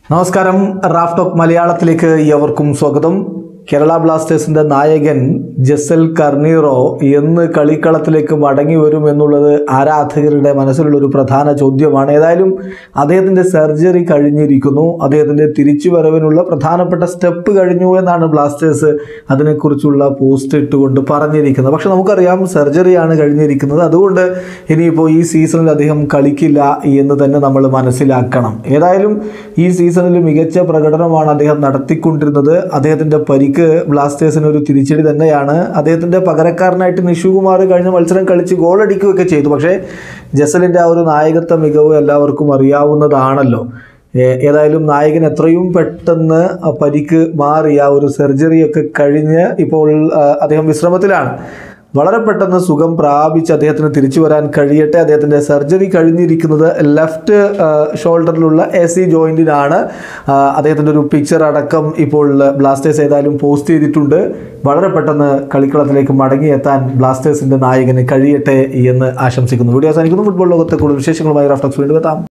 നമസ്കാരം Raf talk മലയാളത്തിലേക്ക് എവർക്കും സ്വാഗതം കേരള ബ്ലാസ്റ്റേഴ്സിന്റെ നായകൻ ജസൽ കർണീറോ എന്ന് കളിക്കളത്തിലേക്ക് മടങ്ങി വരും എന്നുള്ളത് ആരാധകരുടെ മനസ്സിലുള്ള ഒരു പ്രധാന ചോദ്യമാണ് ഏതായാലും അദ്ദേഹത്തിന്റെ സർജറി കഴിഞ്ഞിരിക്കുന്നു അദ്ദേഹത്തിന്റെ തിരിച്ചു വരവിനുള്ള പ്രധാനപ്പെട്ട സ്റ്റെപ്പ് കഴിഞ്ഞു എന്നാണ് ബ്ലാസ്റ്റേഴ്സ് അതിനെക്കുറിച്ചുള്ള പോസ്റ്റ് ഇട്ടുകൊണ്ട് പറഞ്ഞിരിക്കുന്നത് പക്ഷെ നമുക്കറിയാം സർജറിയാണ് കഴിഞ്ഞിരിക്കുന്നത് അതുകൊണ്ട് ഇനിയിപ്പോൾ ഈ സീസണിൽ അദ്ദേഹം കളിക്കില്ല എന്ന് തന്നെ നമ്മൾ മനസ്സിലാക്കണം ഏതായാലും ഈ സീസണിൽ മികച്ച പ്രകടനമാണ് അദ്ദേഹം നടത്തിക്കൊണ്ടിരുന്നത് അദ്ദേഹത്തിൻ്റെ പരിക്ക് ബ്ലാസ്റ്റേഴ്സിന് ഒരു തിരിച്ചടി തന്നെയാണ് അദ്ദേഹത്തിൻ്റെ പകരക്കാരനായിട്ട് നിഷുകുമാർ കഴിഞ്ഞ മത്സരം കളിച്ച് ഗോൾ അടിക്കുകയൊക്കെ ചെയ്തു പക്ഷേ ജസലിൻ്റെ ആ ഒരു നായകത്വ മികവ് എല്ലാവർക്കും അറിയാവുന്നതാണല്ലോ ഏ- ഏതായാലും നായകൻ എത്രയും പെട്ടെന്ന് ആ പരിക്ക് മാറി ആ ഒരു സർജറിയൊക്കെ കഴിഞ്ഞ് ഇപ്പോൾ ആ, അദ്ദേഹം വിശ്രമത്തിലാണ് വളരെ പെട്ടെന്ന് സുഖം പ്രാപിച്ച് അദ്ദേഹത്തിന് തിരിച്ചു വരാൻ കഴിയട്ടെ അദ്ദേഹത്തിൻ്റെ സർജറി കഴിഞ്ഞിരിക്കുന്നത് ലെഫ്റ്റ് ഷോൾഡറിലുള്ള എ സി ജോയിൻറ്റിനാണ് അദ്ദേഹത്തിൻ്റെ ഒരു പിക്ചർ അടക്കം ഇപ്പോൾ ബ്ലാസ്റ്റേഴ്സ് ഏതായാലും പോസ്റ്റ് ചെയ്തിട്ടുണ്ട് വളരെ പെട്ടെന്ന് കളിക്കളത്തിലേക്ക് മടങ്ങിയെത്താൻ ബ്ലാസ്റ്റേഴ്സിൻ്റെ നായകന് കഴിയട്ടെ എന്ന് ആശംസിക്കുന്നു വീഡിയോ അവസാനിക്കുന്നു ഫുട്ബോൾ ലോകത്തെ കൂടുതൽ വിശേഷങ്ങളുമായി റഫ്ലക്സ് വീണ്ടും എത്താം